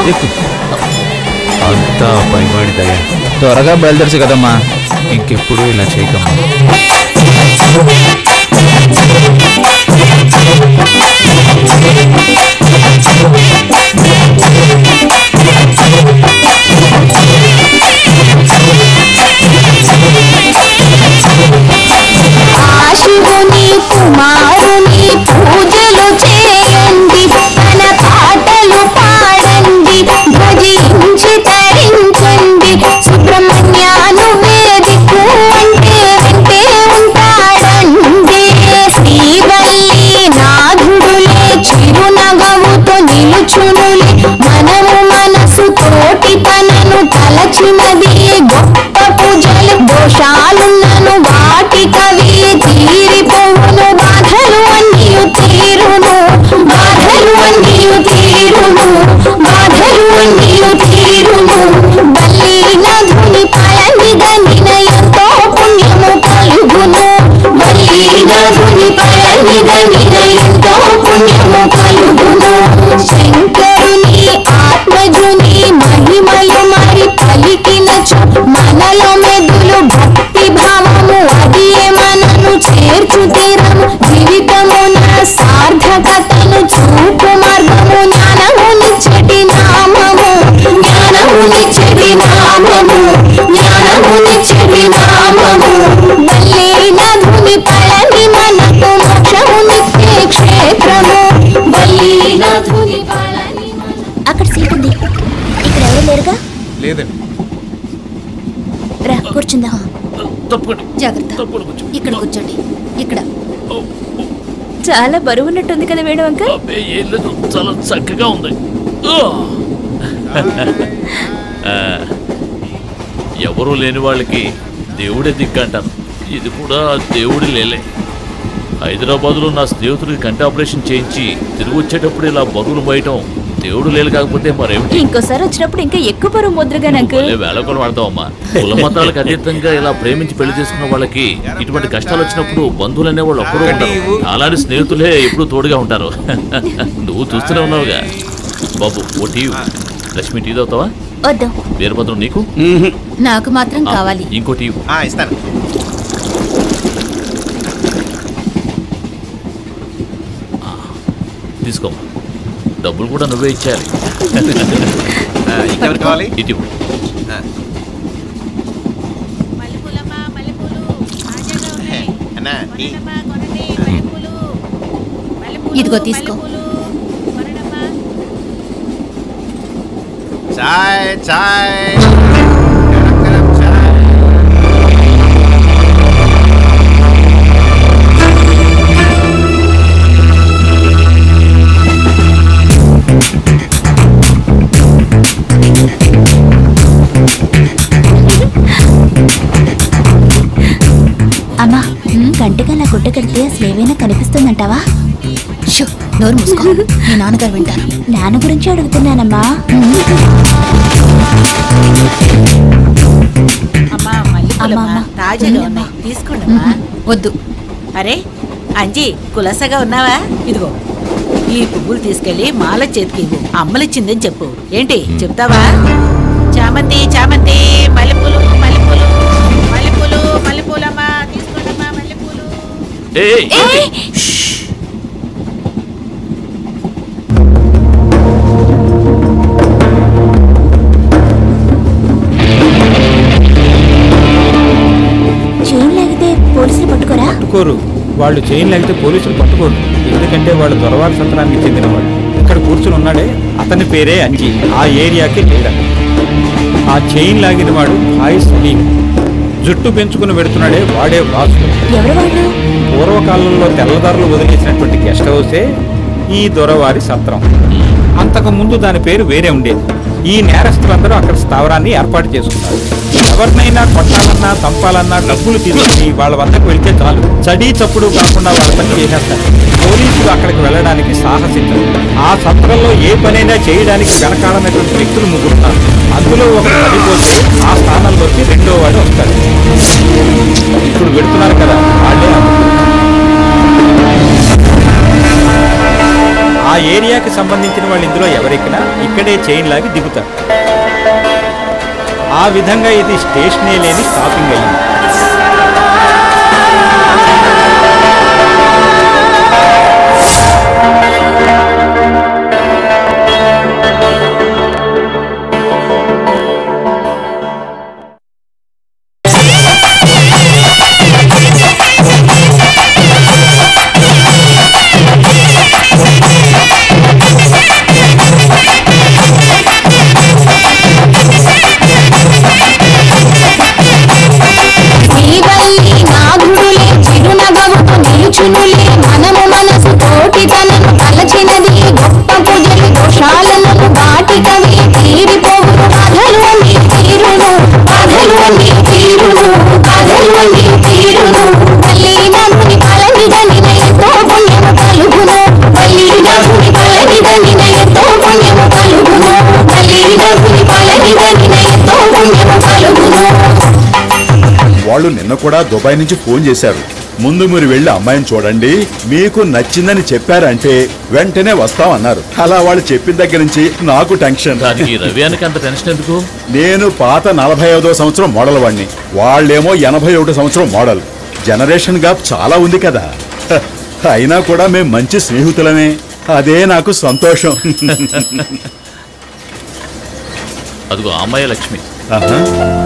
ఎక్కు అంతా పైవాడి దయ త్వరగా బయలుదేరచ్చు కదమ్మా ఇంకెప్పుడు ఇలా చేయకమ్మా ఆ శివుని కుమారుని పూజలు చేయండి తన పాటలు పాడండి భజించి తరించండి సుబ్రహ్మణ్యాను వేదికు అంటే వెంటే ఉంటాడండి శ్రీవల్లి నాథుడులే చిరునగవుతో నిలుచునులే మనము మనసు తోటి తనను తలచినది గొప్ప పూజలు దోషాలున్నను వాటి కవి తీరిపోవును బాధలు అన్నియు తీరును బాధలు అన్నియు తీరును బాధలు అన్నియు తీరును బల్లి నధుని పళనిద నినయంతో పుణ్యము కలుగును బల్లి నధుని పళనిద నినయంతో పుణ్యము కలుగును శంకరుని ఆత్మజుని మహిమలు మరి పలికినచు మనలో మెదులు భక్తి భావము అది మనను చేర్చు తీరము జీవితమున సార్థకతను చూపు మార్గము జ్ఞానమునిచ్చటి నామము జ్ఞానమునిచ్చటి నామము జ్ఞానమునిచ్చటి నామము బల్లి నధుని పళని మనకు మోక్షమునిచ్చే క్షేత్రము బల్లి నధుని పళని అక్కడ సీట్ ఉంది ఇక్కడ ఎవరు లేరుగా లేదండి రా కూర్చుందాం తప్పకుండా జాగ్రత్త తప్పకుండా కూర్చో. ఇక్కడ కూర్చోండి ఇక్కడ చాలా బరువు ఉన్నట్టుంది కదా వేణు అంకల్ అబ్బే, ఏం లేదు చాలా చక్కగా ఉంది ఆ! ఆ, ఎవరూ లేని వాళ్ళకి దేవుడే దిక్కంటారు ఇది కూడా దేవుడి లేలే హైదరాబాద్లో నా స్నేహితుడికి కంటి ఆపరేషన్ చేయించి తిరిగి వచ్చేటప్పుడు ఇలా బరువులు పోయటం దేవుడు లేలు కాకపోతే మరేమిటి ఇంకోసారి వచ్చినప్పుడు ఇంకా ఎక్కువ బరువు ముద్రగా అంకుల్ భలే వేళకొని వాడతావమ్మా కుల మతాలకు అతీతంగా ఇలా ప్రేమించి పెళ్లి చేసుకున్న వాళ్ళకి ఇటువంటి కష్టాలు వచ్చినప్పుడు బంధువులు అనేవాళ్ళు ఒక్కడూ ఉంటారు అలాంటి స్నేహితులే ఎప్పుడూ తోడుగా ఉంటారు నువ్వు చూస్తూనే ఉన్నావుగా బాబు ఓ టీ లక్ష్మి టీ తాగుతావా వద్దు వీరభద్రం నీకు నాకు మాత్రం ఆ, కావాలి ఇంకో టీ ఆ, ఇస్తాను తీసుకోమ్మా డబ్బులు కూడా నువ్వే ఇచ్చేయాలి ఆ, ఇంకెవరు కావాలి ఇటు ఆ, మల్లెపూలమ్మా మల్లెపూలు తాజాగా ఉన్నాయి అన్నా టీ కొనండమ్మా కొనండి మల్లెపూలు మల్లెపూలు ఇదిగో తీసుకో. మల్లెపూలు కొనండమ్మా చాయ్ చాయ్ గరం గరం చాయ్ అమ్మా కంటిగా అలా గుడ్డ కడితే అసలు ఏవైనా కనిపిస్తుందంటావా షో నోరు మూసుకో మీ నాన్నగారు వింటారు నాన్న గురించి అడుగుతున్నానమ్మా అమ్మా మల్లెపూలమ్మా అమ్మా, అమ్మా. తాజాగా ఉంది ఉన్నాయి తీసుకోండమ్మా వద్దు అరే అంజీ కులసగా ఉన్నావా ఇదిగో ఈ పువ్వులు తీసుకెళ్లి మాల చేతికి ఇవ్వు అమ్మలిచ్చిందని చెప్పు ఏంటి చెప్తావా చామంతి చామంతి మల్లెపూలు మల్లెపూలు మల్లెపూలు మల్లెపూలమ్మా తీసుకోండమ్మా మల్లెపూలు ఏయ్, ఏయ్! చైన్ లాగితే పోలీసులు పట్టుకోరా పట్టుకోరు వాళ్ళు చైన్ లాగితే పోలీసులు పట్టుకోరు ఎందుకంటే వాళ్ళు దొరవారి సత్రానికి చెందినవాడు ఇక్కడ కూర్చుని ఉన్నాడే అతని పేరే అంజీ ఆ ఏరియాకి లీడర్ ఆ చైన్ లాగిన వాడు హాయ్ సలీం జుట్టు పెంచుకుని పెడుతున్నాడే వాడే వాసు ఎవరు వాళ్ళు పూర్వకాలంలో తెల్లదారులు వదిలేసినటువంటి గెస్ట్ హౌసే ఈ దొరవారి సత్రం అంతకు ముందు దాని పేరు వేరే ఉండేది ఈ నేరస్తులందరూ అక్కడ స్థావరాన్ని ఏర్పాటు చేసుకున్నారు ఎవరినైనా కొట్టాలన్నా చంపాలన్నా డబ్బులు తీసుకుని వాళ్ళ వద్దకు వెళ్తే చాలు చడీ చప్పుడు కాకుండా వాళ్ళ పని చేసేస్తారు పోలీసులు అక్కడికి వెళ్ళడానికి సాహసించరు ఆ సత్రంలో ఏ పనైనా చేయడానికి వెనకాలన్నటువంటి వ్యక్తులు ముగ్గురున్నారు అందులో ఒకరు పడిపోతే ఆ స్థానంలోకి రెండో వాడు వస్తాడు ఇప్పుడు పెడుతున్నారు కదా వాళ్ళే ఆ ముగ్గురు. ఆ ఆ ఏరియాకి సంబంధించిన వాళ్ళు ఇందులో ఎవరెక్కినా ఇక్కడే చైన్ లాగి దిగుతారు ఆ విధంగా ఇది స్టేషనే లేని స్టాపింగ్ అయింది శ్రీవల్లి నాగుడులే చిరునగవుతూ నిలుచునులే మనము మనసు తోటి తనను తలచినది గొప్ప పూజలు దోషాలను వాటికవి తీరిపోవును కథలు అన్ని తీరును కథలు అన్ని తీరును కథలు అన్ని తీరును మళ్ళీ నన్ను పలనిదనిన ఎంతో పుణ్యము కలుగును మళ్ళీ నన్ను పలనిదనిన ఎంతో పుణ్యము కలుగును మళ్ళీ నన్ను పలనిదనిన ఎంతో పుణ్యము కలుగును వాళ్ళు నిన్న కూడా దుబాయ్ నుంచి ఫోన్ చేశారు ముందు మీరు వెళ్ళి అమ్మాయిని చూడండి మీకు నచ్చిందని చెప్పారంటే వెంటనే వస్తామన్నారు అలా వాళ్ళు చెప్పిన దగ్గర నుంచి నాకు టెన్షన్ దానికి రవి అనకి అంత టెన్షన్ ఎందుకు నేను పాత నలభై ఐదో సంవత్సరం మోడల్ వాడిని వాళ్ళేమో ఎనభై ఒకటో సంవత్సరం మోడల్ జనరేషన్ గ్యాప్ చాలా ఉంది కదా హ, అయినా కూడా మేము మంచి స్నేహితులమే అదే నాకు సంతోషం అదిగో ఆ అమ్మాయి లక్ష్మి ఆహా.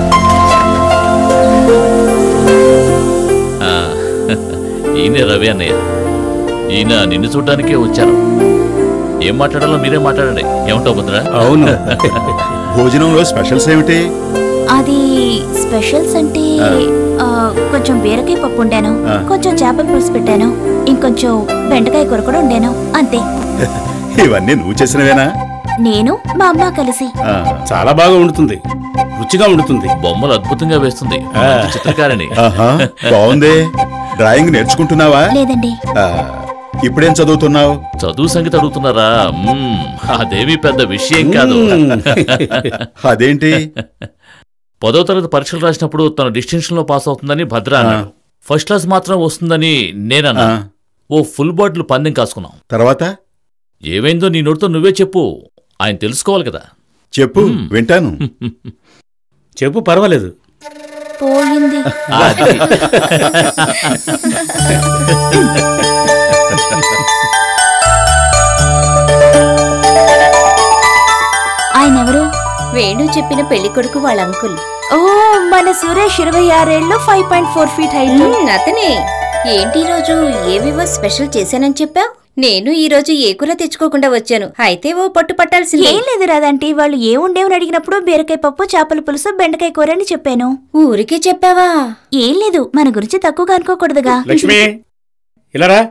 ఆ, ఈయనే రవి అన్నయ్య ఈయన నిన్ను చూడడానికే వచ్చారు ఏం మాట్లాడాలో మీరే మాట్లాడండి ఏమంటావు భద్ర అవును భోజనంలో స్పెషల్స్ ఏమిటి అది స్పెషల్స్ అంటే ఆ, కొంచెం బీరకాయ పప్పు ఉండాను ఆ. కొంచెం చేపల పులుసు పెట్టాను ఇంకొంచెం బెండకాయ కూర కూడా ఉండాను అంతే ఇవన్నీ నువ్వు చేసినవేనా నేను మా అమ్మ కలిసి ఆ, చాలా బాగా వండుతుంది రుచిగా వండుతుంది బొమ్మలు అద్భుతంగా వేస్తుంది మంచి చిత్రకారిణి ఆహా, బాగుంది డ్రాయింగ్ నేర్చుకుంటున్నావా లేదండి ఆ, ఇప్పుడేం చదువుతున్నావు చదువు సంగతి అడుగుతున్నారా మ్మ్, అదేమీ పెద్ద విషయం కాదు అదేంటి పదో తరగతి పరీక్షలు రాసినప్పుడు తన డిస్టింక్షన్ లో పాస్ అవుతుందని భద్ర అన్నాడు ఫస్ట్ క్లాస్ మాత్రం వస్తుందని నేనన్నా ఆ, ఓ ఫుల్ బాటిల్ పందెం కాసుకున్నాం తర్వాత ఏమైందో నీ నోటితో నువ్వే చెప్పు ఆయన తెలుసుకోవాలి కదా చెప్పు వింటాను చెప్పు పర్వాలేదు పోయింది అది. ఆయన ఎవరు వేణు చెప్పిన పెళ్లి కొడుకు వాళ్ళ అంకుల్ ఓ మన సురేష్ ఇరవై ఆరేళ్ళు five point four feet height um, అతనే ఏంటి ఈ రోజు ఏవివో స్పెషల్ చేశానని చెప్పావు నేను ఈ రోజు ఏ కూర తెచ్చుకోకుండా వచ్చాను అయితే ఓ పట్టు పట్టాల్సిందే ఏం లేదు రాదంటే వాళ్ళు ఏ ఉండేవని అడిగినప్పుడు బీరకాయ పప్పు చేపల పులుసు బెండకాయ కూర అని చెప్పాను ఊరికే చెప్పావా ఏం లేదు మన గురించి తక్కువగా అనుకోకూడదుగా లక్ష్మి ఇలా రా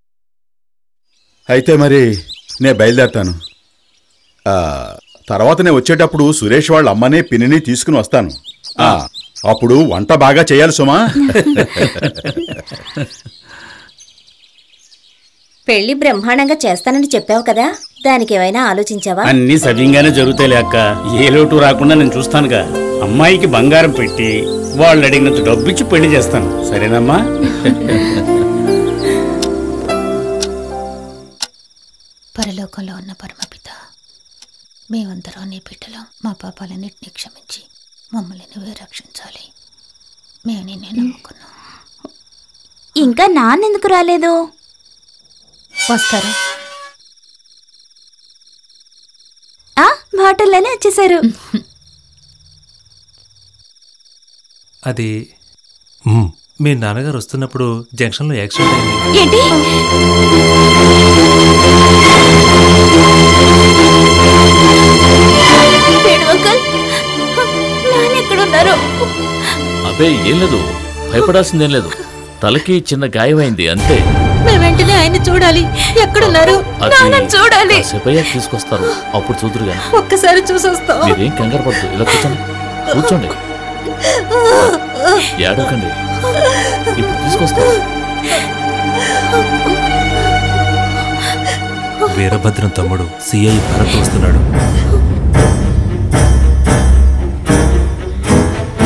అయితే మరి నేను బయలుదేరతాను ఆ, తర్వాత నేను వచ్చేటప్పుడు సురేష్ వాళ్ళ అమ్మని పిన్నిని తీసుకుని వస్తాను ఆ, అప్పుడు వంట బాగా చేయాలి సుమా పెళ్లి బ్రహ్మాండంగా చేస్తానని చెప్పావు కదా దానికి ఏమైనా ఆలోచించావా అన్ని సవ్యంగానే జరుగుతాయిలే అక్క ఏ లోటు రాకుండా నేను చూస్తానుగా అమ్మాయికి బంగారం పెట్టి వాళ్ళు అడిగినంత డబ్బిచ్చి పెళ్లి చేస్తాను సరేనమ్మా పరలోకంలో ఉన్న పరమపిత మేమందరం నీ బిడ్డలం మా పాపాలన్నింటినీ క్షమించి మమ్మల్ని నువ్వే రక్షించాలి మేము నిన్నే నమ్ముకున్నాం ఇంకా నాన్నెందుకు రాలేదు వస్తారా ఆ మాటల్లోనే వచ్చేసారు అది మ్మ్. మీ నాన్నగారు వస్తున్నప్పుడు జంక్షన్లో యాక్సిడెంట్ అయింది ఏంటి వేణు అంకుల్ నాన్న ఎక్కడున్నారు అబ్బే ఏం లేదు భయపడాల్సిందేం లేదు తలకి చిన్న గాయమైంది అంతే మేము వెంటనే ఆయన చూడాలి ఎక్కడున్నారు అది నాన్నని చూడాలి కాసేపయ్యాక తీసుకొస్తారు అప్పుడు చూదురు గాని ఒక్కసారి చూసొస్తాం మీరేం కంగారు పడదు ఇలా కూర్చోండి కూర్చోండి ఏడవకండి ఇప్పుడు తీసుకొస్తారు వీరభద్రం తమ్ముడు సిఐ భరత్ వస్తున్నాడు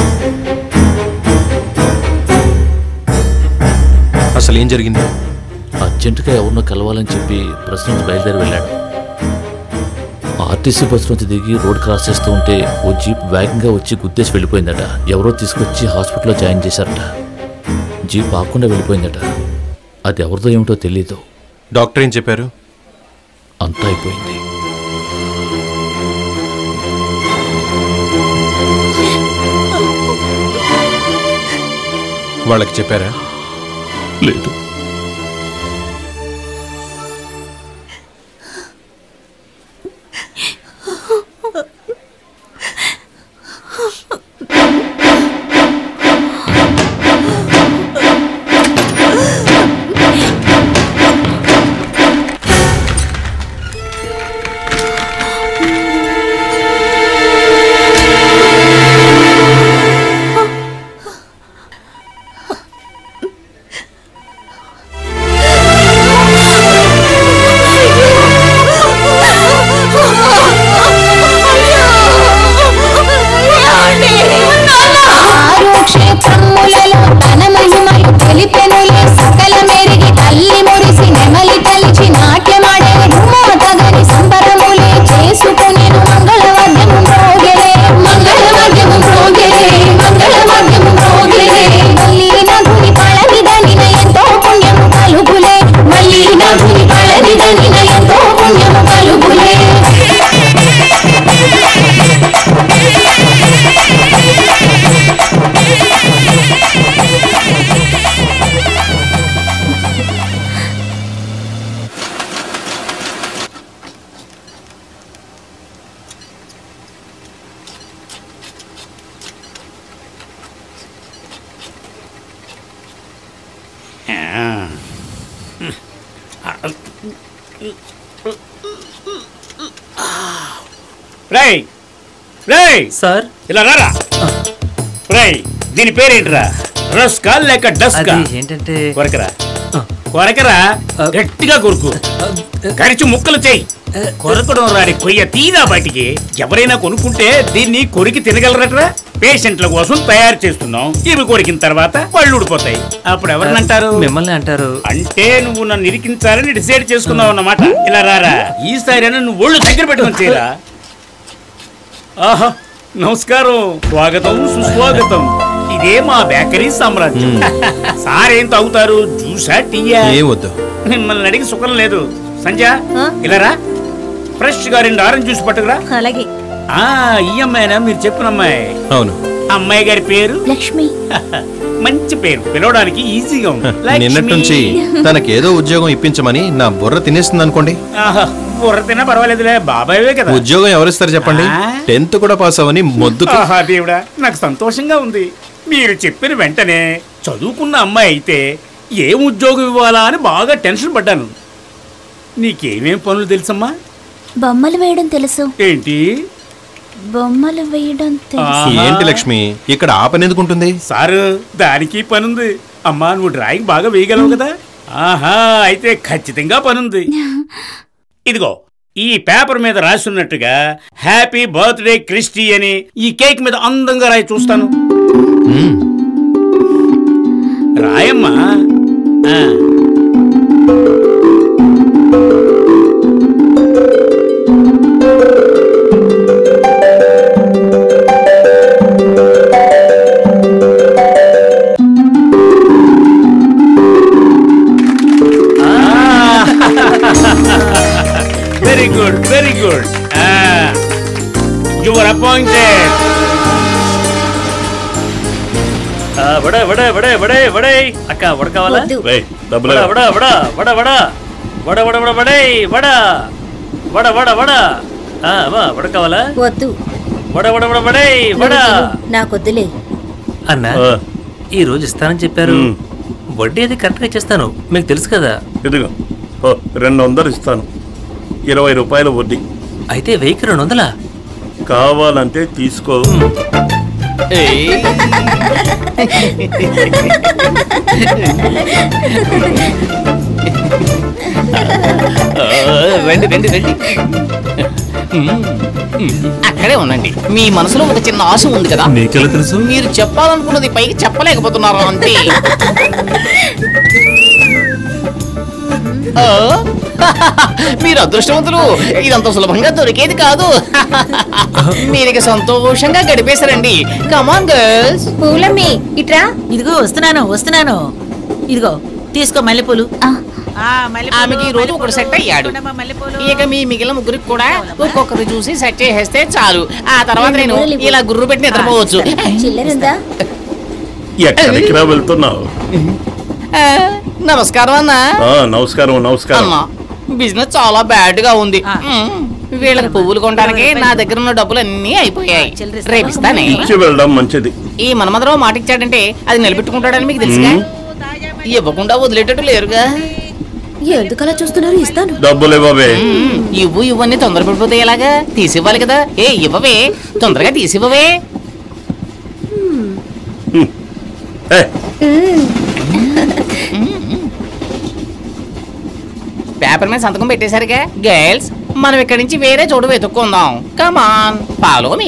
అసలు ఏం జరిగింది అర్జెంటుగా ఎవరినో కలవాలని చెప్పి ప్రెస్ నుంచి బయలుదేరి వెళ్ళాడు ఆర్టీసీ బస్ నుంచి దిగి రోడ్ క్రాస్ చేస్తూ ఉంటే ఓ జీప్ వేగంగా వచ్చి గుద్దేసి వెళ్ళిపోయిందట ఎవరో తీసుకొచ్చి హాస్పిటల్లో జాయిన్ చేశారట జీప్ ఆకుండా వెళ్ళిపోయిందట అది ఎవరిదో ఏమిటో తెలియదు డాక్టర్ ఏం చెప్పారు అంతా అయిపోయింది వాళ్ళకి చెప్పారా లేదు ఆరు క్షేత్రములలో తన మహిమలు తెలిపెనులే సకల మెరిగి తల్లి మురిసి నెమలి తలిచి నాట్యమాడే రుమోతగని సంబరములే చేసుకునేను మంగళవాద్యము మ్రోగెలే మంగళవాద్యము మ్రోగెలే మంగళవాద్యము మ్రోగెలే మళ్ళీ నగుని పళనిదనిన ఎంతో పుణ్యము కలుగులే మళ్ళీ నగుని పళనిదనిన ఎంతో పుణ్యము కలుగులే రేయ్ రేయ్ సార్ ఇలా రారా రేయ్ దీని పేరేంట్రా రస్కా లేక డస్కా అది ఏంటంటే కొరకరా కొరకరా గట్టిగా కొరుకు కరిచి ముక్కలు చెయ్యి కొరకడం రాని కొయ్య తీరా బయటికి ఎవరైనా కొనుక్కుంటే దీన్ని కొరికి తినగలరట్రా పేషెంట్ల కోసం తయారు చేస్తున్నాం ఇవి కొరికిన తర్వాత పళ్ళు ఊడిపోతాయి అప్పుడు ఎవరినంటారు మిమ్మల్ని అంటారు అంటే నువ్వు నన్ను ఇరికించాలని డిసైడ్ చేసుకున్నావు అన్నమాట ఇలా రారా ఈసారి నువ్వు ఒళ్ళు దగ్గర పెట్టుకొని చేయరా ఆహా నమస్కారం స్వాగతం సుస్వాగతం ఇదే మా బేకరీ సామ్రాజ్యం సార్ ఏం తాగుతారు జ్యూసా టీయా ఏం వద్దు మిమ్మల్ని అడిగి సుఖం లేదు సంజ ఇలా రా ఫ్రెష్ గా రెండు ఆరెంజ్ జ్యూస్ పట్టుకురా అలాగే ఆ ఈ అమ్మాయినా మీరు చెప్పిన అమ్మాయి అవును అమ్మాయి గారి పేరు లక్ష్మి మంచి పేరు పిలవడానికి ఈజీగా ఉంది లక్ష్మి. నిన్నటి నుంచి తనకేదో ఉద్యోగం ఇప్పించమని నా బుర్ర తినేస్తుంది అనుకోండి ఆహా, బుర్ర తిన్నా పర్వాలేదులే బాబాయ్వే కదా ఉద్యోగం ఎవరిస్తారు చెప్పండి టెన్త్ కూడా పాస్ అవని మొద్దుకి ఆహా దేవుడా నాకు సంతోషంగా ఉంది మీరు చెప్పిన వెంటనే చదువుకున్న అమ్మాయి అయితే ఏం ఉద్యోగం ఇవ్వాలా అని బాగా టెన్షన్ పడ్డాను నీకేమేం పనులు తెలుసమ్మా బొమ్మలు వేయడం తెలుసు ఏంటి బొమ్మలు వేయడం తెలుసు ఏంటి లక్ష్మి ఇక్కడ ఆ పని ఎందుకు ఉంటుంది సారు దానికి పనుంది అమ్మా నువ్వు డ్రాయింగ్ బాగా వేయగలవు కదా ఆహా అయితే ఖచ్చితంగా పనుంది ఇదిగో ఈ పేపర్ మీద రాసున్నట్టుగా హ్యాపీ బర్త్డే క్రిస్టీ అని ఈ కేక్ మీద అందంగా రాయి చూస్తాను రాయమ్మా ఆ. Very good very good your appointed వడ వడ వడ వడ వడ అక్క వడ కావాలా వద్దు. డబ్బులు వడ వడ వడ వడ వడ వడ వడ వడ వడ వడ వడ వడ వడ ఆ, వా, వడ కావాలా వద్దు వడ వడ వడ వడ వడ నాకొద్దులే అన్నా ఈ రోజు ఇస్తానని చెప్పారు వడ్డీ అది కరెక్ట్గా ఇచ్చేస్తాను మీకు తెలుసు కదా ఇదిగో ఓ, రెండు వందలు ఇస్తాను ఇరవై రూపాయల వడ్డీ అయితే వెయ్యికి రెండు వందలా కావాలంటే తీసుకో రండి రండి రండి అక్కడే ఉండండి మీ మనసులో ఒక చిన్న ఆశ ఉంది కదా నీకెలా తెలుసు మీరు చెప్పాలనుకున్నది పైకి చెప్పలేకపోతున్నారు అంతే ఓ, మీరు అదృష్టవంతులు ఇదంత సులభంగా దొరికేది కాదు మీరు ఇక సంతోషంగా గడిపేశారండి కమాన్ గర్ల్స్ పూలమ్మి ఇట్రా ఇదిగో వస్తున్నాను వస్తున్నాను ఇదిగో తీసుకో మల్లెపూలు ఆ, మల్లెపూలు, ఆమెకి ఈ రోజు ఒకడు సెట్ అయ్యాడు మల్లెపూలు, మల్లెపూలు. ఇక మీ మిగిలిన ముగ్గురికి కూడా ఒక్కొక్కరు చూసి సెట్ చేసేస్తే చాలు ఆ తర్వాత నేను ఇలా గుర్రు పెట్టి నిద్రపోవచ్చు చిల్లరుందా ఎక్కడికి రా వెళ్తున్నావు ఆ, నమస్కారం అన్నా ఆ, నమస్కారం నమస్కారం అమ్మా బిజినెస్ చాలా బ్యాడ్ గా ఉంది మ్మ్. వీళ్ళకి పువ్వులు కొనడానికి నా దగ్గర ఉన్న డబ్బులు అన్నీ అయిపోయాయి రేపిస్తానే ఇచ్చి వెళ్ళడం మంచిది ఈ మన్మధరావు మాట ఇచ్చాడంటే అది నిలబెట్టుకుంటాడని మీకు తెలుసుగా మ్మ్. ఇవ్వకుండా వదిలేటట్టు లేరుగా ఎందుకలా చూస్తున్నారు ఇస్తాను డబ్బులు ఇవ్వవే మ్మ్. ఇవ్వు ఇవ్వని తొందరపడిపోతే ఎలాగా తీసివ్వాలి కదా ఏ ఇవ్వవే తొందరగా తీసివ్వవే ఏ, పేపర్ మీద సంతకం పెట్టేశారుగా గర్ల్స్ మనం ఇక్కడి నుంచి వేరే చోటు వెతుక్కుందాం కమాన్ ఫాలో మీ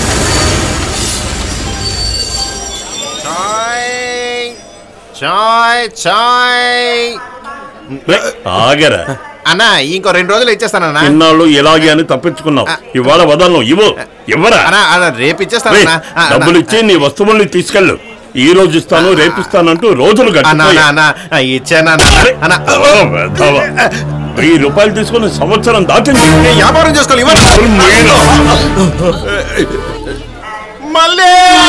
చాయ్ చాయ్ రే, ఆగరా అన్నా ఇంకో రెండు రోజులు ఇచ్చేస్తానన్నా ఇన్నాళ్ళు ఇలాగే అని తప్పించుకున్నావు ఇవాళ వదలను ఇవ్వు ఇవ్వరా అన్నా అన్నా రేపు రే, ఇచ్చేస్తానన్నా ఆ, డబ్బులు ఇచ్చి నీ వస్తువుల్ని తీసుకెళ్ళు ఈ రోజు ఇస్తాను రేపు ఇస్తానంటూ రోజులు అన్నా అన్నా గడిచిపోయాయి. అన్నా ఆ, ఇచ్చానా అరే, అన్నా ఓ, వెధవ. వెయ్యి రూపాయలు తీసుకుని సంవత్సరం దాటింది నేను వ్యాపారం చేసుకోవాలి అసలు నేను- మళ్ళీ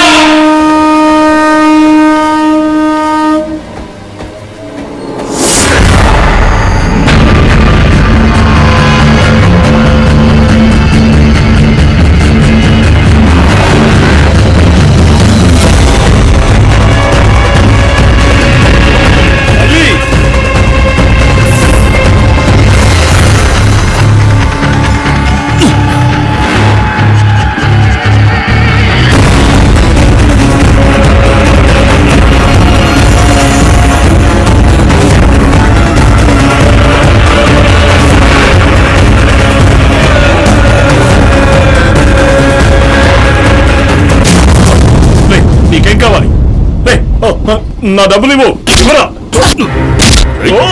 రే, నీకేం కావాలి రే, ఓ, నా డబ్బులు ఇవ్వు ఇవ్వరా ఓ,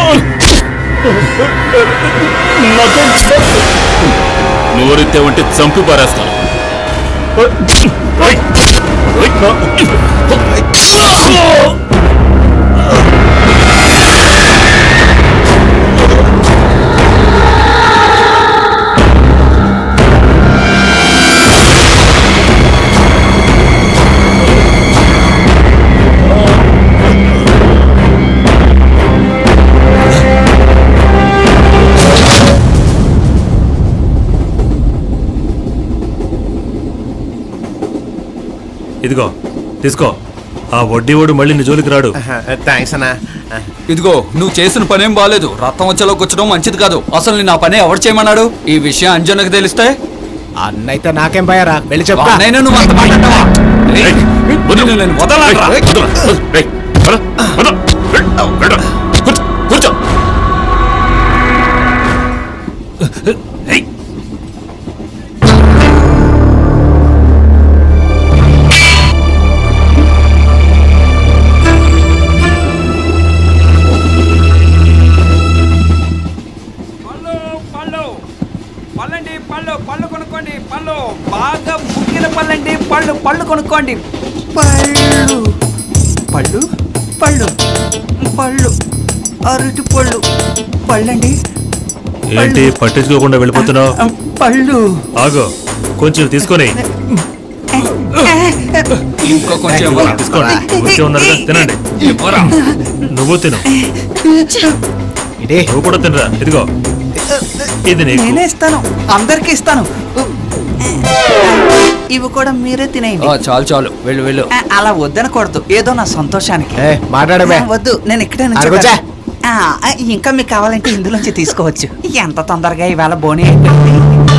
నాతో నోరెత్తే ఉంటే చంపి పారేస్తాను ఏయ్, ఏయ్, నా- ఇదిగో తీసుకో ఆ వడ్డీ వాడు మళ్ళీ నీ జోలికి రాడు థ్యాంక్స్ అన్నా ఇదిగో నువ్వు చేసిన పనేం బాలేదు రక్తం వచ్చేలోకి వచ్చడం మంచిది కాదు అసలు నేను ఆ పని ఎవరు చేయమన్నాడు ఈ విషయం అంజనకు తెలిస్తే అన్నైతే నాకేం భయరా వెళ్ళి చెప్తా వాడినైనా నువ్వు అంత మాట్లాడతావా? ఏయ్, నిన్ను నేను వదలనురా. రేయ్, పద, పద, వెళ్ళు, వెళ్ళు. కూర్చో, కూర్చో పళ్ళు పళ్ళు పళ్ళండి పళ్ళు పళ్ళు కొనుక్కోండి పళ్ళు బాగా ముగ్గిన పళ్ళండి పళ్ళు పళ్ళు కొనుక్కోండి పళ్ళు పళ్ళు పళ్ళు పళ్ళు అరటి పళ్ళు పళ్ళండి ఏంటి పట్టించుకోకుండా వెళ్ళిపోతున్నావు పళ్ళు ఆగో కొంచెం తీసుకొని ఇంకో కొంచెం ఇవ్వరా? తీసుకోండి ఊరికే ఉన్నారుగా తినండి ఇవ్వరా? నువ్వు తిను నువ్వు కూడా తినరా ఇదిగో ఇది నీకు నేనే ఇస్తాను అందరికి ఇస్తాను ఇవి కూడా మీరే తినేయండి ఆ, చాలు చాలు వెళ్ళు వెళ్ళు ఆ, అలా వద్దనకూడదు ఏదో నా సంతోషానికి మాట్లాడమే ఆ, వద్దు నేను ఇక్కడే అరగొచ్చా? నుంచి ఆ, ఆ, ఇంకా మీకు కావాలంటే ఇందులోంచి తీసుకోవచ్చు ఎంత తొందరగా ఇవాళ బోని అయిపోయింది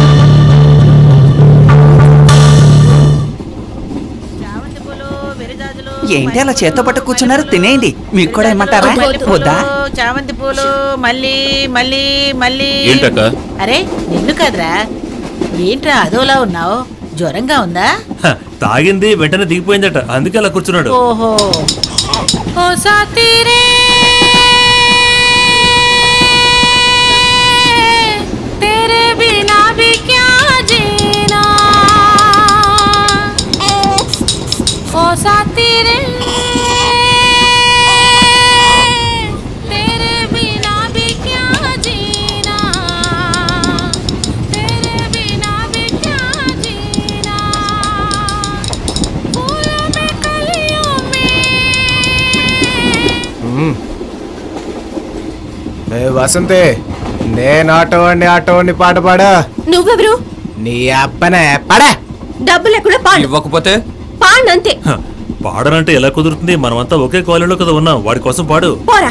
ఏంటి అలా చేత్తో పట్టు కూర్చున్నారు తినేయండి మీకు కూడా ఏమంటారా వద్దా చామంతి పూలు మళ్ళీ మళ్ళీ మళ్ళీ ఏంటక్క అరే నిన్ను కదరా ఏంట్రా అదోలా ఉన్నావు జ్వరంగా ఉందా హ, తాగింది వెంటనే దిగిపోయిందట అందుకే అలా కూర్చున్నాడు ఓహో ఓ సాతిరే ఏ వసంతి నేను ఆటో వాడిని ఆటో వాడిని పాట పాడా నువ్వెవరు నీ అప్పనే పడా డబ్బులు ఎక్కడ పాడు ఇవ్వకపోతే పాడంతే పాడనంటే ఎలా కుదురుతుంది మనమంతా ఒకే కాలేజీలో కదా ఉన్నాం వాడి కోసం పాడు పోరా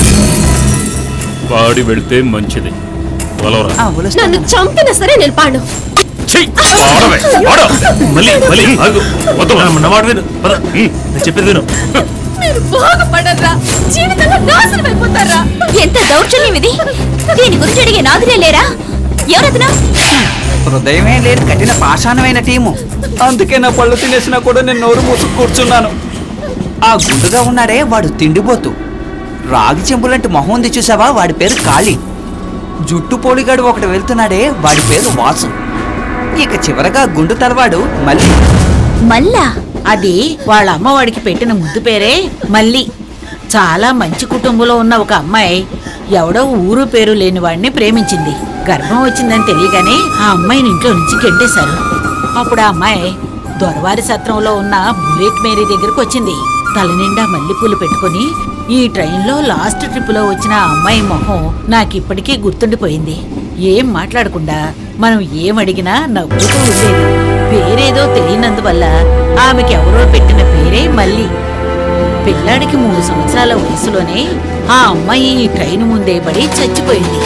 పాడి వెళితే మంచిది వలవరా నన్ను చంపినా సరే నేను పాడు పాడవే, పాడు. మళ్ళీ మళ్ళీ ఆగు వద్దు నా మాట విను పద. నేను చెప్పేది విను మీరు బాగుపడరా జీవితంలో నాశనం అయిపోతారా ఎంత దౌర్జన్యం ఇది దీని గురించి అడిగే నాదులే లేరా ఎవరతను హృదయమే లేని కఠిన పాషాణమైన టీము అందుకే నా పళ్ళు తినేసినా కూడా నేను నోరు మూసుకు కూర్చున్నాను ఆ గుండుగా ఉన్నాడే వాడు తిండిపోతు రాగి చెంబులంటి మొహం ఉంది చూసావా వాడి పేరు కాళీ జుట్టు పోలిగాడు ఒకటి వెళ్తున్నాడే వాడి పేరు వాసు ఇక చివరగా గుండు తలవాడు మళ్ళీ మల్లా అది వాళ్ళ అమ్మవాడికి పెట్టిన ముద్దు పేరే మల్లి చాలా మంచి కుటుంబంలో ఉన్న ఒక అమ్మాయి ఎవడో ఊరు పేరు లేని వాడిని ప్రేమించింది గర్భం వచ్చిందని తెలియగానే ఆ అమ్మాయిని ఇంట్లో నుంచి గెంటేశారు అప్పుడు ఆ అమ్మాయి దొరవారి సత్రంలో ఉన్న బుల్లెట్ మేరీ దగ్గరకు వచ్చింది తల నిండా మల్లెపూలు పెట్టుకుని ఈ ట్రైన్లో లాస్ట్ ట్రిప్లో వచ్చిన ఆ అమ్మాయి మొహం నాకు ఇప్పటికీ గుర్తుండిపోయింది ఏం మాట్లాడకుండా మనం ఏం అడిగినా నవ్వుతూ ఉండేది పేరేదో తెలియనందువల్ల ఆమెకి ఎవరో పెట్టిన పేరే మళ్ళీ పిల్లాడికి మూడు సంవత్సరాల వయసులోనే ఆ అమ్మాయి ఈ ట్రైన్ ముందే పడి చచ్చిపోయింది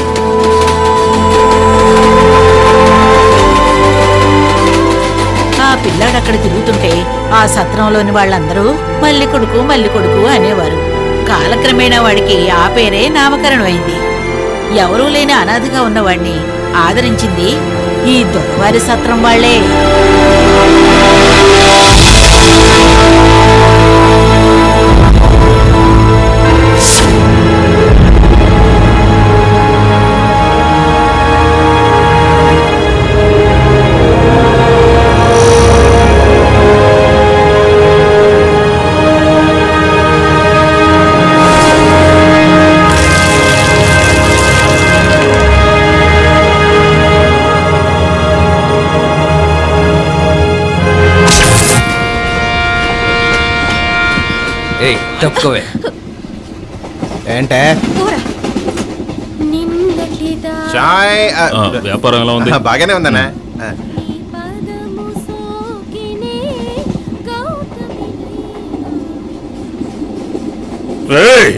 ఆ పిల్లాడు అక్కడ తిరుగుతుంటే ఆ సత్రంలోని వాళ్ళందరూ మల్లి కొడుకు మల్లి కొడుకు అనేవారు కాలక్రమేణా వాడికి ఆ పేరే నామకరణం అయింది ఎవరూ లేని అనాథగా ఉన్నవాడిని ఆదరించింది ఈ దొరవారి సత్రం వాళ్లే ఏయ్ తప్పుకోవే ఏంటే చాయ్ ఆ, ఆ, వ్యాపారం ఎలా ఉంది? ఆ, బాగానే ఉందన్నా ఆ. రేయ్!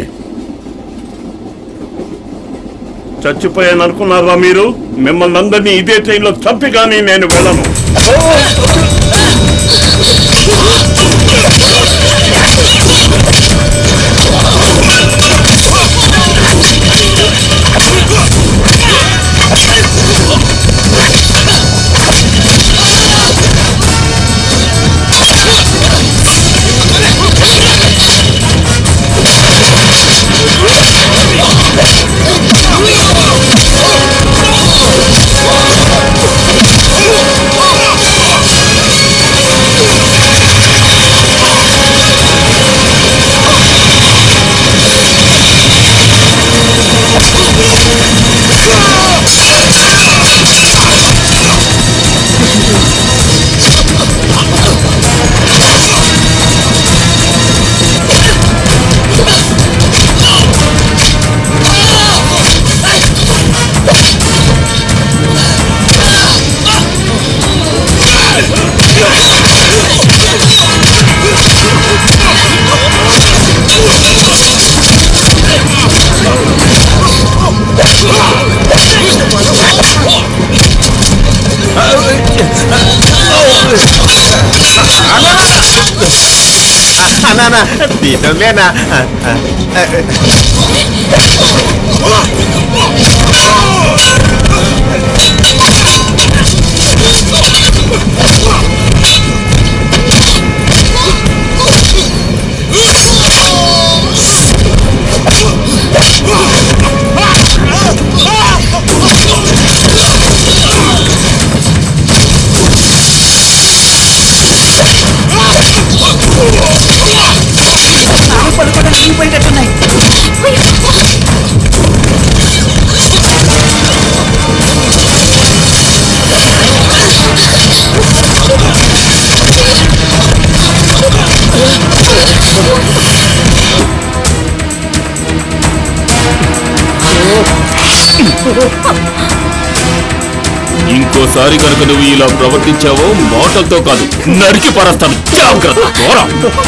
చచ్చిపోయాను అనుకున్నారా మీరు మిమ్మల్ని అందరినీ ఇదే ట్రైన్లో చంపి కానీ నేను వెళ్ళను అన్నా అన్నా, తీయటంలేనా ఆ, ఆ, ఆ, పడుకోవడానికి పోయేటట్టున్నాయి ఇంకోసారి కనుక నువ్వు ఇలా ప్రవర్తించావో మాటలతో కాదు నరికి పరస్తాను జాగ్రత్త దూరం.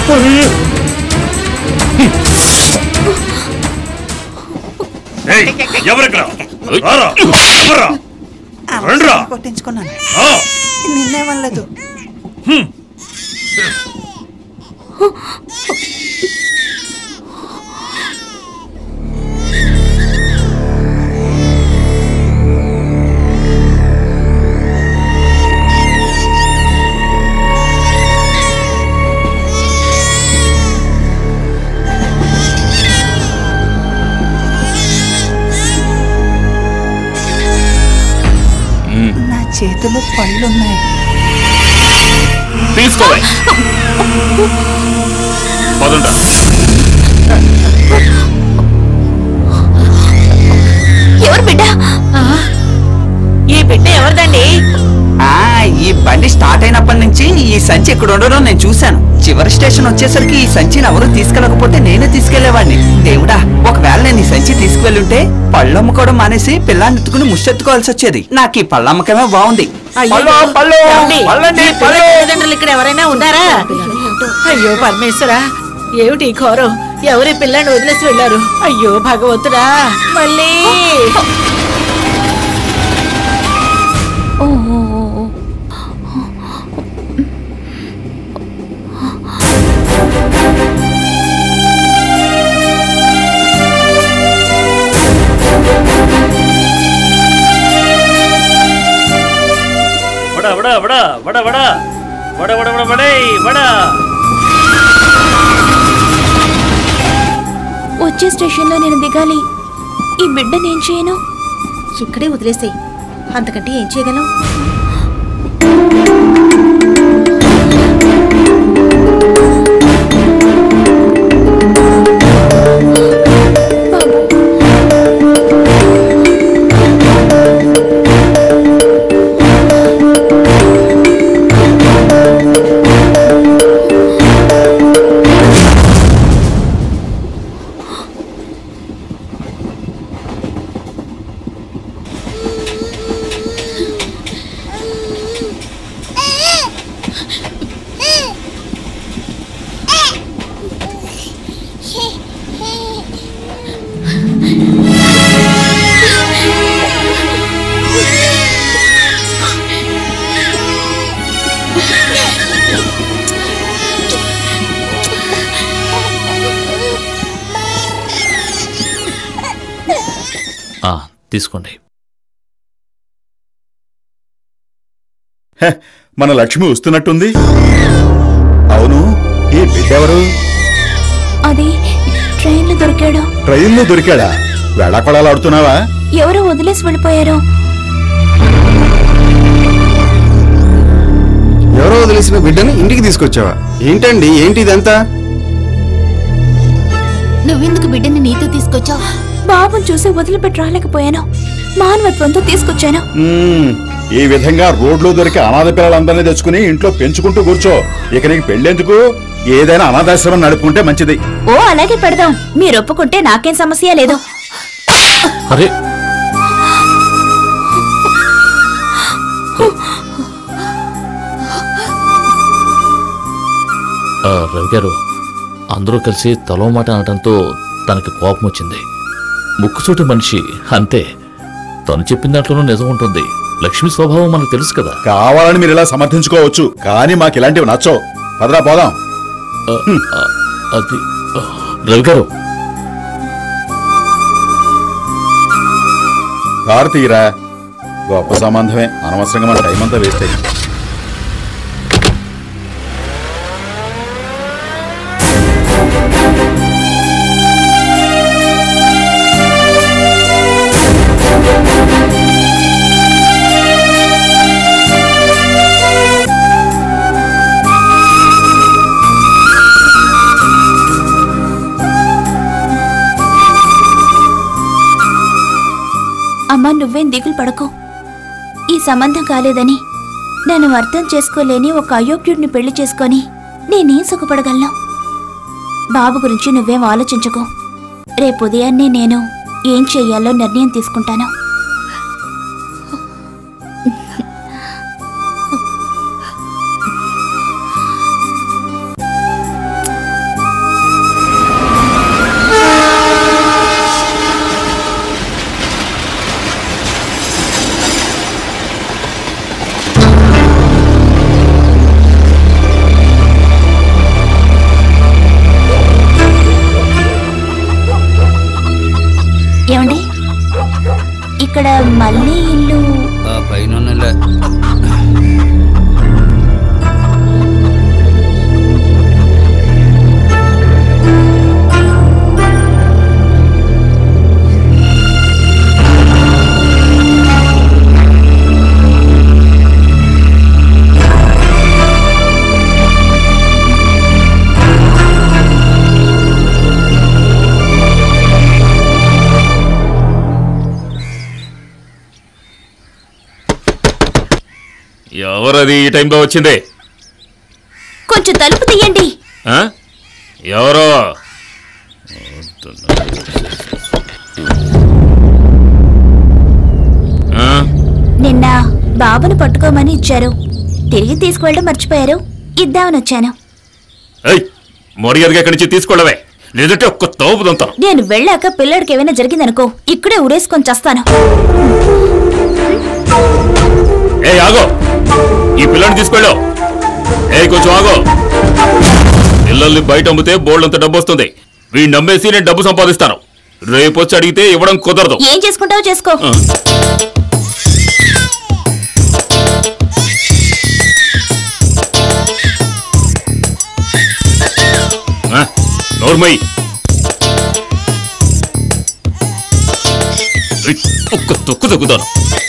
ఏయ్, ఎవరిక్కడ రారా, ఎవర్రా? రండ్రా. కొట్టించుకున్నాను ఆ. నిన్నే వల్లదు నా చేతిలో పళ్ళున్నాయి తీసుకోవే పదండ్రా ఎవరు బిడ్డ ఈ బిడ్డ ఎవరిదండి ఆ ఈ బండి స్టార్ట్ అయినప్పటి నుంచి ఈ సంచి ఇక్కడ ఉండడం నేను చూశాను చివరి స్టేషన్ వచ్చేసరికి ఈ సంచిని ఎవరు తీసుకెళ్ళకపోతే నేనే తీసుకెళ్లేవాడిని దేవుడా ఒకవేళ నేను ఈ సంచి తీసుకువెళ్ళుంటే పళ్ళు అమ్ముకోవడం మానేసి పిల్లాన్ని ఎత్తుకుని ముష్టెత్తుకోవాల్సి వచ్చేది నాకు ఈ పళ్ళ అమ్మకమే బాగుంది పళ్ళు, పళ్ళు, ఏమండి? పళ్ళండి, మీ పిల్ల పళ్ళు. తల్లిదండ్రులు ఇక్కడ ఎవరైనా ఉన్నారా అయ్యో పరమేశ్వరా ఏమిటి ఈ ఘోరం ఎవరి పిల్లని వదిలేసి వెళ్ళారు అయ్యో భగవంతుడా మళ్ళీ ఓ ఓ, ఓ, ఓ. వడ వడ వడ వడ వడ వడ వడ వడ వడే వడ వచ్చే స్టేషన్లో నేను దిగాలి ఈ బిడ్డని ఏం చేయను ఇక్కడే వదిలేసేయి అంతకంటే ఏం చేయగలం ఆ, తీసుకోండి హె, మన లక్ష్మి వస్తున్నట్టుంది అవును ఈ బిడ్డెవరు అది ట్రైన్లో దొరికాడు ట్రైన్లో దొరికాడా వేళాకొళాలు ఆడుతున్నావా ఎవరో వదిలేసి వెళ్ళిపోయారు ఎవరో వదిలేసిన బిడ్డని ఇంటికి తీసుకొచ్చావా ఏంటండి ఏంటి ఇదంతా నువ్వెందుకు బిడ్డని నీతో తీసుకొచ్చావు బాబుని చూసి వదిలిపెట్టి రాలేకపోయాను మానవత్వంతో తీసుకొచ్చాను మ్మ్, ఈ విధంగా రోడ్లో దొరికే అనాథ పిల్లలందరినీ తెచ్చుకుని ఇంట్లో పెంచుకుంటూ కూర్చో ఇక నీకు పెళ్ళేందుకు ఏదైనా అనాథాశ్రమం నడుపుకుంటే మంచిది ఓ అలాగే పెడదాం మీరు ఒప్పుకుంటే నాకేం సమస్య లేదు అరే ఆ, రవి గారు అందరూ కలిసి తలో మాట అనడంతో తనకి కోపం వచ్చింది ముక్కుసూటి మనిషి అంతే తను చెప్పిన దాంట్లోనూ నిజం ఉంటుంది లక్ష్మి స్వభావం మనకు తెలుసు కదా కావాలని మీరు ఇలా సమర్థించుకోవచ్చు కానీ మాకు ఇలాంటివి నచ్చవు పదరా పోదాం ఆ, ఆ, అది ఆ, రవి గారు కారు తీరా గొప్ప సంబంధమే అనవసరంగా మన టైం అంతా వేస్ట్ అయింది అమ్మా నువ్వేం దిగులు పడకు ఈ సంబంధం కాలేదని నన్ను అర్థం చేసుకోలేని ఒక అయోగ్యుడిని పెళ్లి చేసుకొని నేనేం సుఖపడగలను బాబు గురించి నువ్వేం ఆలోచించకు రేపు ఉదయాన్నే నేను ఏం చెయ్యాలో నిర్ణయం తీసుకుంటాను ఏమండి ఇక్కడ మళ్ళీ ఇల్లు ఆ పైన ఎవరది ఈ టైంలో వచ్చింది కొంచెం తలుపు తీయండి ఆ? ఎవరో ఆ? నిన్న బాబును పట్టుకోమని ఇచ్చారు తిరిగి తీసుకువెళ్ళడం మర్చిపోయారు ఇద్దామని వచ్చాను ఏయ్ మర్యాదగా ఇక్కడి నుంచి తీసుకెళ్ళవే లేదంటే ఒక్క తోపు దంతాను నేను వెళ్ళాక పిల్లడికి ఏమైనా జరిగిందనుకో ఇక్కడే ఉరేసుకొని చస్తాను ఏ ఆగో ఈ పిల్లని తీసుకెళ్ళు ఏ కొంచెం ఆగో పిల్లల్ని బయట అమ్మితే బోల్డంత డబ్బు వస్తుంది వీడిని నమ్మేసి నేను డబ్బు సంపాదిస్తాను రేపు వచ్చి అడిగితే ఇవ్వడం కుదరదు ఏం చేసుకుంటావో చేసుకో ఆ. ఆ, నోర్మయ్ ఏయ్, ఒక్క తొక్కు తొక్కుతాను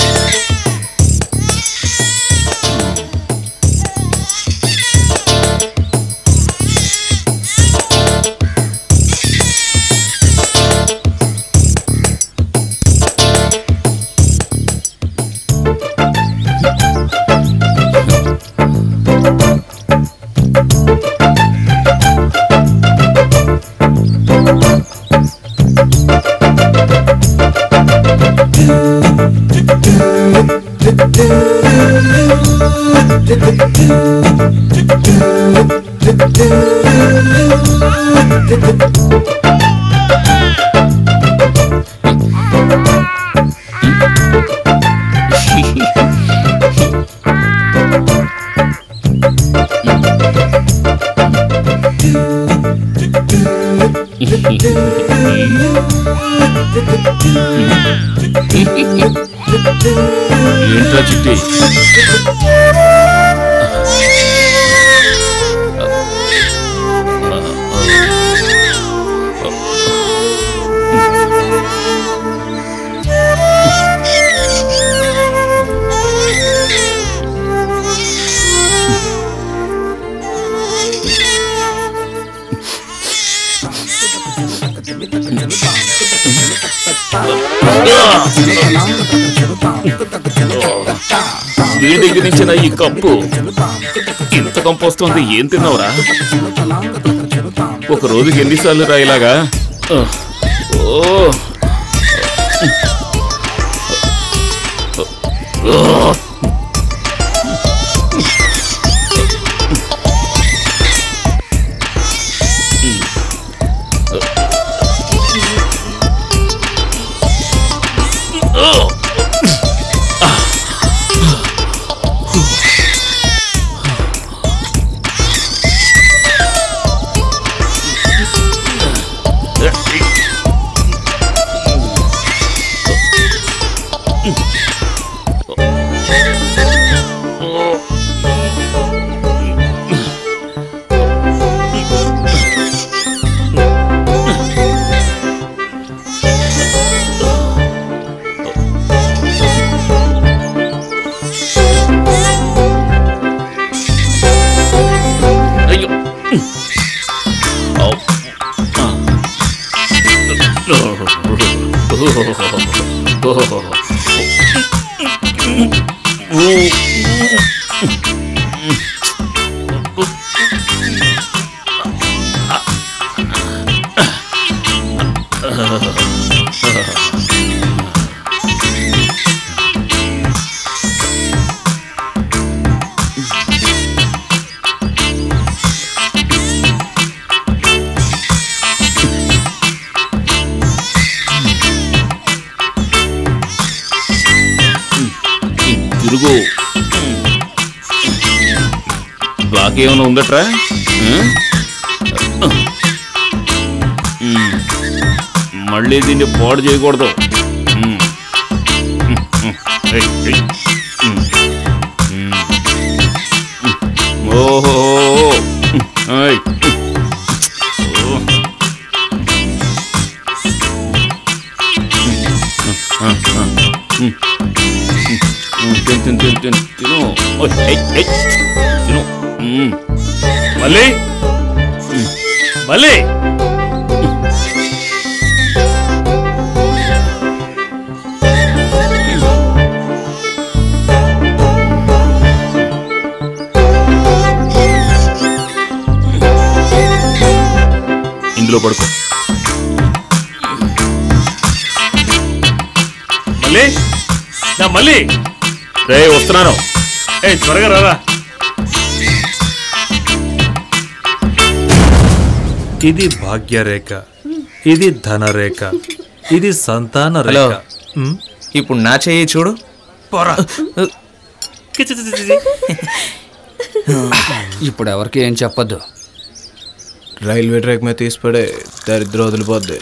ఏంట్రా చిట్టి వీడి దగ్గర నుంచి నా ఈ కప్పు ఇంత కంపు వస్తుంది ఏం తిన్నావురా ఒక రోజుకి ఎన్నిసార్లు రా ఇలాగా ఓ ఓ. అయ్యో ఔ. ఇంకేమైనా ఉందట్రా ఉం? ఉం. మళ్ళీ దీన్ని పాడు చేయకూడదు ఉం. ఉం, ఉం. ఏయ్, ఏయ్. ఉం. ఉం. ఓహో ఉం. ఏయ్. ఓ. ఆ, ఆ, ఉం. ఉం, తిను తిను తిను తిను తిను ఓయ్, ఏయ్, ఏయ్. తిను ఉం. మళ్ళీ మళ్ళీ ఇందులో పడుకో మళ్ళీ నా మళ్ళీ రే వస్తున్నాను ఏ త్వరగా రారా ఇది భాగ్యరేఖ ఇది ధనరేఖ ఇది సంతాన హలో రేఖ ఉమ్, ఇప్పుడు నా చెయ్యి చూడు పోరా ఇప్పుడు ఎవరికి ఏం చెప్పొద్దు రైల్వే ట్రాక్ మీద తీసిపడే దరిద్రం వదిలిపోద్ది